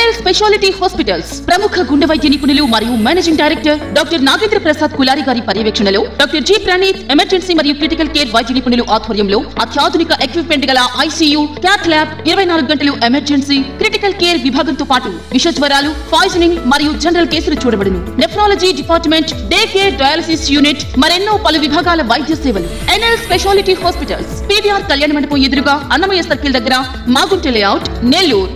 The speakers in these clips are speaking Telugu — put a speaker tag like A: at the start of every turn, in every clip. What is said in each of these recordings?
A: ఎన్ఎల్ స్పెషాలిటీ హాస్పిటల్స్ ప్రముఖ గుండె వైద్య నిపుణులు మరియు managing director doctor Nagendra Prasad Kulari గారి పర్యవేక్షణలో డాక్టర్ జి ప్రణీత్ ఎమర్జెన్సీ మరియు క్రిటికల్ కేర్ వైద్య నిపుణులు ఆధ్వర్యంలో అత్యాధునిక ఎక్విప్మెంట్ గల ఐసీయూ క్యాట్ ల్యాబ్ ఇరవై నాలుగు గంటలు ఎమర్జెన్సీ క్రిటికల్ కేర్ విభాగంతో పాటు విష జ్వరాలు పాయిజనింగ్ మరియు జనరల్ కేసులు చూడబడును nephrology department day care dialysis unit మరెన్నో పలు విభాగాల వైద్య సేవలు ఎన్ఎల్ స్పెషాలిటీ హాస్పిటల్స్ పీవీఆర్ కళ్యాణ మండపం ఎదురుగా అన్నమయ్య సర్కిల్ దగ్గర Magunta layout Nellore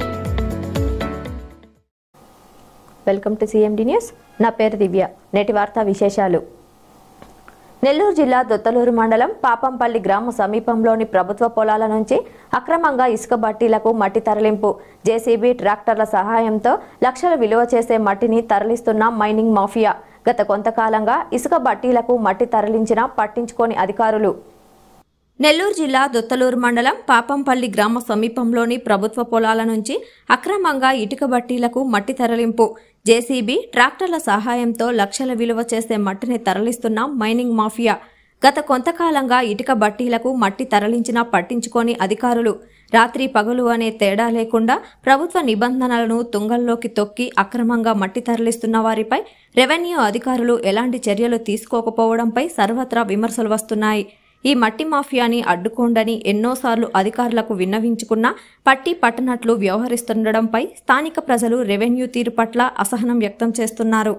B: welcome to CMD news నా పేరు దివ్య నేటి వార్తా విశేషాలు నెల్లూరు జిల్లా దొత్తలూరు మండలం పాపంపల్లి గ్రామ సమీపంలోని ప్రభుత్వ పొలాల నుంచి అక్రమంగా ఇసుక బట్టీలకు మట్టి తరలింపు జేసీబీ ట్రాక్టర్ల సహాయంతో లక్షల విలువ చేసే మట్టిని తరలిస్తున్న మైనింగ్ మాఫియా గత కొంతకాలంగా ఇసుక బట్టీలకు మట్టి తరలించినా పట్టించుకోని అధికారులు నెల్లూరు జిల్లా దొత్తలూరు మండలం పాపంపల్లి గ్రామ సమీపంలోని ప్రభుత్వ పొలాల నుంచి అక్రమంగా ఇటుక బట్టీలకు మట్టి తరలింపు జేసీబీ ట్రాక్టర్ల సహాయంతో లక్షల విలువ చేసే మట్టిని తరలిస్తున్న మైనింగ్ మాఫియా గత కొంతకాలంగా ఇటుక బట్టీలకు మట్టి తరలించినా పట్టించుకోని అధికారులు రాత్రి పగలు అనే తేడా లేకుండా ప్రభుత్వ నిబంధనలను తుంగల్లోకి తొక్కి అక్రమంగా మట్టి తరలిస్తున్న వారిపై రెవెన్యూ అధికారులు ఎలాంటి చర్యలు తీసుకోకపోవడంపై సర్వత్రా విమర్శలు వస్తున్నాయి ఈ మట్టి మాఫియాని అడ్డుకోండని ఎన్నోసార్లు అధికారులకు విన్నవించుకున్నా పట్టి పట్టనట్లు వ్యవహరిస్తుండడంపై స్థానిక ప్రజలు రెవెన్యూ తీరు పట్ల అసహనం వ్యక్తం చేస్తున్నారు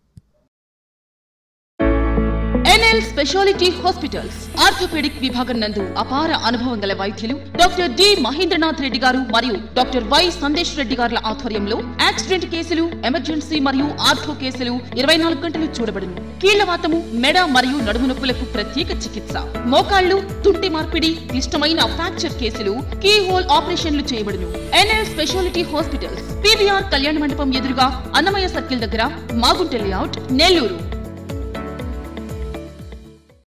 A: ఎన్ఎల్ స్పెషాలిటీ హాస్పిటల్స్ ఆర్థోపెడిక్ విభాగం నందు అపార అనుభవం గల వైద్యులు డాక్టర్ డి మహేంద్రనాథ్ రెడ్డి గారు మరియు డాక్టర్ వై సందేశ్ రెడ్డి గారుల ఆధ్వర్యంలో యాక్సిడెంట్ కేసులు ఎమర్జెన్సీ మరియు ఆర్థో కేసులు ఇరవై నాలుగు గంటలు చూడబడును కీళ్లవాతము మెడ మరియు నడుము నొప్పులకు ప్రత్యేక చికిత్స మోకాళ్లు తుంటి మార్పిడి క్లిష్టమైన ఫ్రాక్చర్ కేసులు కీ హోల్ ఆపరేషన్లు చేయబడును ఎన్ఎల్ స్పెషాలిటీ హాస్పిటల్స్ పీవీఆర్ కళ్యాణ మండపం ఎదురుగా అన్నమయ్య సర్కిల్ దగ్గర మాగుంట లేఅవుట్ నెల్లూరు